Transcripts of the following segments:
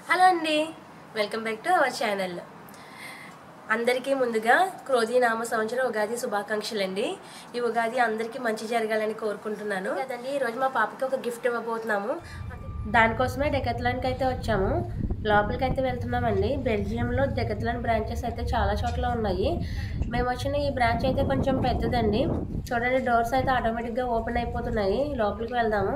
hello అండి welcome back to our channel అందరికీ ముందుగా క్రోధి నామ సంవత్సరం ఉగాది శుభాకాంక్షలు అండి ఈ ఉగాది అందరికీ మంచి జరగాలని కోరుకుంటున్నాను కదండి ఈరోజు మా పాపకి ఒక గిఫ్ట్ ఇవ్వబోతున్నాము దానికోసమే డెకత్లాన్కి అయితే వచ్చాము లోపలికి అయితే వెళ్తున్నామండి బెల్జియంలో డెకత్లాన్ బ్రాంచెస్ అయితే చాలా చోట్ల ఉన్నాయి మేము వచ్చిన ఈ బ్రాంచ్ అయితే కొంచెం పెద్దదండి చూడండి డోర్స్ అయితే ఆటోమేటిక్గా ఓపెన్ అయిపోతున్నాయి లోపలికి వెళ్దాము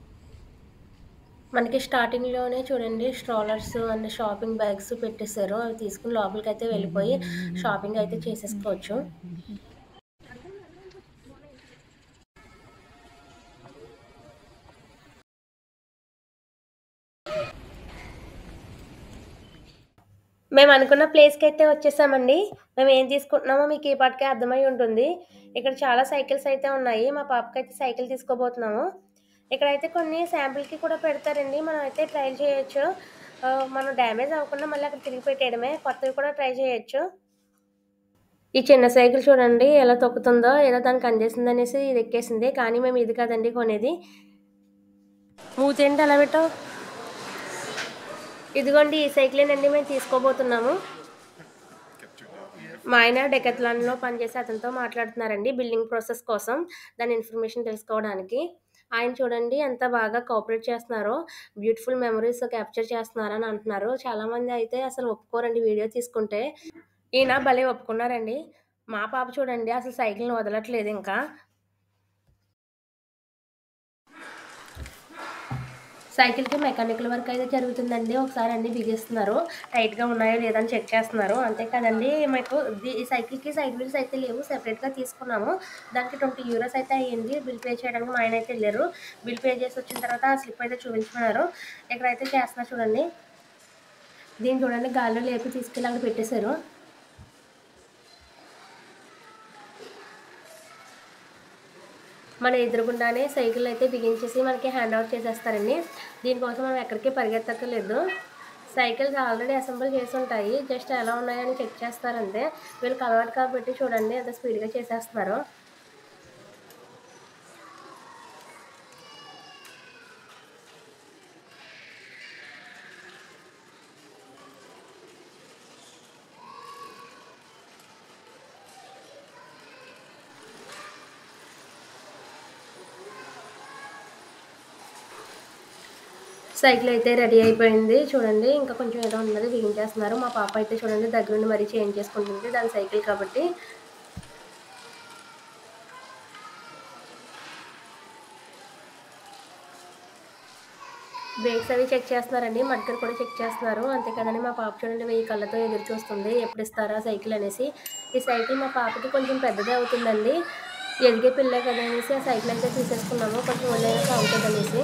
మనకి స్టార్టింగ్లోనే చూడండి స్ట్రాలర్స్ అండ్ షాపింగ్ బ్యాగ్స్ పెట్టేశారు అవి తీసుకుని లోపలికి అయితే వెళ్ళిపోయి షాపింగ్ అయితే చేసేసుకోవచ్చు మేము అనుకున్న ప్లేస్కి అయితే వచ్చేసామండి మేము ఏం తీసుకుంటున్నామో మీకు ఈ పాటికే అర్థమై ఉంటుంది ఇక్కడ చాలా సైకిల్స్ అయితే ఉన్నాయి మా పాపకి అయితే సైకిల్ తీసుకోబోతున్నాము ఇక్కడైతే కొన్ని శాంపిల్కి కూడా పెడతారండి మనం అయితే ట్రై చేయొచ్చు ఆ, మనం డ్యామేజ్ అవ్వకుండా మళ్ళీ అక్కడ తిరిగి పెట్టేయడమే కొత్తవి కూడా ట్రై చేయొచ్చు ఈ చిన్న సైకిల్ చూడండి ఎలా తొక్కుతుందో ఏదో దానికి అందేసింది అనేసి ఇది ఎక్కేసింది కానీ మేము ఇది కాదండి కొనేది మూతేంటి అలా పెట్టావు ఇదిగోండి ఈ సైకిలేనండి మేము తీసుకోబోతున్నాము మా ఆయన డెకత్లాన్లో పనిచేసి అతనితో మాట్లాడుతున్నారండి బిల్డింగ్ ప్రాసెస్ కోసం దాని ఇన్ఫర్మేషన్ తెలుసుకోవడానికి ఆయన చూడండి ఎంత బాగా కోఆపరేట్ చేస్తున్నారో బ్యూటిఫుల్ మెమరీస్ క్యాప్చర్ చేస్తున్నారని అంటున్నారు చాలామంది అయితే అసలు ఒప్పుకోరండి వీడియో తీసుకుంటే ఈయన భలే ఒప్పుకున్నారండి మా పాప చూడండి అసలు సైకిల్ని వదలట్లేదు ఇంకా సైకిల్కి మెకానికల్ వర్క్ అయితే జరుగుతుందండి ఒకసారి అన్ని బిగిస్తున్నారు టైట్గా ఉన్నాయో లేదని చెక్ చేస్తున్నారు అంతే కదండి మాకు ది- ఈ సైకిల్కి సైడ్ వీల్స్ అయితే లేవు సెపరేట్గా తీసుకున్నాము దానికి ట్వంటీ యూరోస్ అయితే అయ్యింది బిల్ పే చేయడానికి మా ఆయన అయితే వెళ్ళారు బిల్ పే చేసి వచ్చిన తర్వాత ఆ స్లిప్ అయితే చూపించుకున్నారు ఇక్కడైతే చేస్తున్నారు చూడండి దీన్ని చూడండి గాల్లో లేపి తీసుకెళ్ళి అక్కడ పెట్టేశారు మన ఎదురుగుండానే సైకిల్ అయితే బిగించేసి మనకి హ్యాండ్ అవుట్ చేసేస్తారండి దీనికోసం మనం ఎక్కడికి పరిగెత్తక్కర్లేదు సైకిల్స్ ఆల్రెడీ అసెంబుల్ చేసి ఉంటాయి జస్ట్ ఎలా ఉన్నాయని చెక్ చేస్తారంతే వీళ్ళకి అలవాటు కాబట్టి చూడండి ఎంత స్పీడ్గా చేసేస్తున్నారు సైకిల్ అయితే రెడీ అయిపోయింది చూడండి ఇంకా కొంచెం ఏదో ఉన్నది బిగించేస్తున్నారు మా పాప అయితే చూడండి దగ్గరుండి మరీ చేంజ్ చేసుకుంటుంది దాని సైకిల్ కాబట్టి బ్రేక్స్ అవి చెక్ చేస్తున్నారండి మడ్కర్ కూడా చెక్ చేస్తున్నారు అంతే కదండి మా పాప చూడండి వెయ్యి కళ్ళతో ఎదురు చూస్తుంది ఎప్పుడు ఇస్తారా సైకిల్ అనేసి ఈ సైకిల్ మా పాపకి కొంచెం పెద్దదే అవుతుందండి ఎదిగే పిల్ల కదా అనేసి ఆ సైకిల్ అయితే తీసేసుకున్నాము కొంచెం ఒళ్ళైనా బాగుంటుంది అనేసి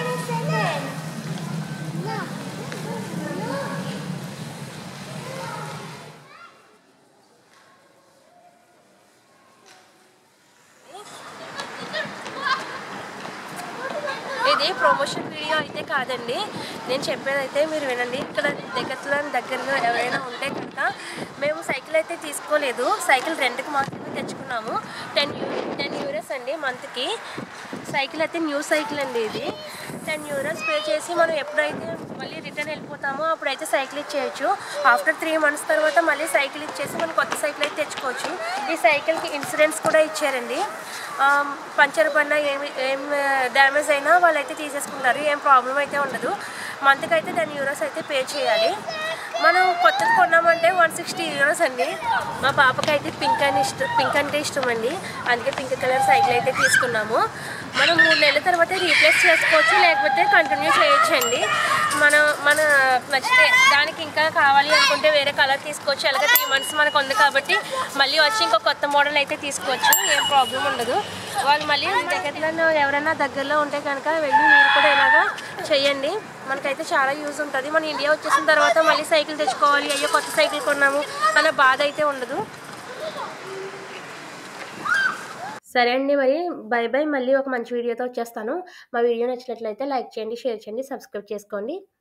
ఇది ప్రమోషన్ వీడియో అయితే కాదండి నేను చెప్పేదైతే మీరు వినండి ఇక్కడ దగ్గరలో దగ్గరలో ఎవరైనా ఉంటే కనుక మేము సైకిల్ అయితే తీసుకోలేదు సైకిల్ రెంట్కి మాత్రమే తెచ్చుకున్నాము టెన్ టెన్ యూరోస్ అండి మంత్కి సైకిల్ అయితే న్యూ సైకిల్ అండి ఇది టెన్ యూరోస్ పే చేసి మనం ఎప్పుడైతే మళ్ళీ రిటర్న్ వెళ్ళిపోతామో అప్పుడైతే సైకిల్ ఇచ్చేయచ్చు ఆఫ్టర్ త్రీ మంత్స్ తర్వాత మళ్ళీ సైకిల్ ఇచ్చేసి మనం కొత్త సైకిల్ అయితే తెచ్చుకోవచ్చు ఈ సైకిల్కి ఇన్సూరెన్స్ కూడా ఇచ్చారండి ఆమ్, పంచర్ పడినా ఏమి ఏం డ్యామేజ్ అయినా వాళ్ళు అయితే తీసేసుకుంటారు ఏం ప్రాబ్లం అయితే ఉండదు మంత్కి అయితే టెన్ యూరోస్ అయితే పే చేయాలి మనం కొత్తది కొన్నామంటే వన్ సిక్స్టీ యూరోస్ అండి మా పాపకి అయితే పింక్ అని ఇష్టం పింక్ అంటే ఇష్టం అండి అందుకే పింక్ కలర్ సైకిల్ అయితే తీసుకున్నాము మనం మూడు నెలల తర్వాత రీప్లేస్ చేసుకోవచ్చు లేకపోతే కంటిన్యూ చేయొచ్చు అండి మన మన నచ్చితే దానికి ఇంకా కావాలి అనుకుంటే వేరే కలర్ తీసుకోవచ్చు అలాగే త్రీ మంత్స్ మనకు ఉంది కాబట్టి మళ్ళీ వచ్చి ఇంకో కొత్త మోడల్ అయితే తీసుకోవచ్చు ఏం ప్రాబ్లం ఉండదు వాళ్ళు మళ్ళీ దగ్గరలో ఎవరైనా దగ్గరలో ఉంటే కనుక వెళ్ళి మీరు కూడా ఇలాగా చేయండి మనకైతే చాలా యూజ్ ఉంటుంది మన ఇండియా వచ్చేసిన తర్వాత మళ్ళీ సైకిల్ తెచ్చుకోవాలి అయ్యో కొత్త సైకిల్ కొన్నాము అనే బాధ అయితే ఉండదు సరే అండి మరి బై బై మళ్ళీ ఒక మంచి వీడియోతో వచ్చేస్తాను మా వీడియో నచ్చినట్లయితే లైక్ చేయండి షేర్ చేయండి సబ్స్క్రైబ్ చేసుకోండి